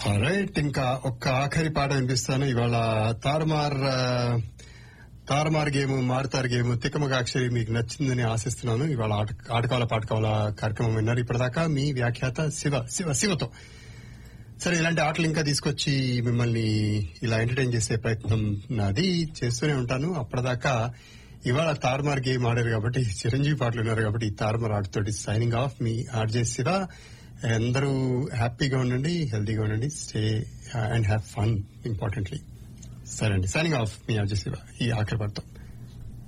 right ఇంకా ఒక్క ఆఖరి పాట వినిపిస్తాను ఇవాళ తారుమార్ ఆ, తారుమార్ గేమ్ మారుతారు గేమ్ తిక్కమగ అక్షరి మీకు నచ్చిందని ఆశిస్తున్నాను ఇవాళ ఆట ఆటకాల పాటకాల కార్యక్రమం విన్నారు ఇప్పటిదాకా మీ వ్యాఖ్యాత శివ శివ శివతో సరే ఇలాంటి ఆటలు ఇంకా తీసుకొచ్చి మిమ్మల్ని ఇలా ఎంటర్టైన్ చేసే ప్రయత్నం నాది చేస్తూనే ఉంటాను అప్పటిదాకా ఇవాళ తారుమార్ గేమ్ ఆడారు కాబట్టి చిరంజీవి పాటలు ఉన్నారు కాబట్టి ఈ తారుమార్ ఆటతోటి సైనింగ్ ఆఫ్ మీ ఆర్జే శివ అందరూ హ్యాపీగా ఉండండి హెల్తీగా ఉండండి stay and have fun importantly సరే అండి సైనింగ్ ఆఫ్ మీ ఆర్జే శివ ఈ ఆఖరి పాటతో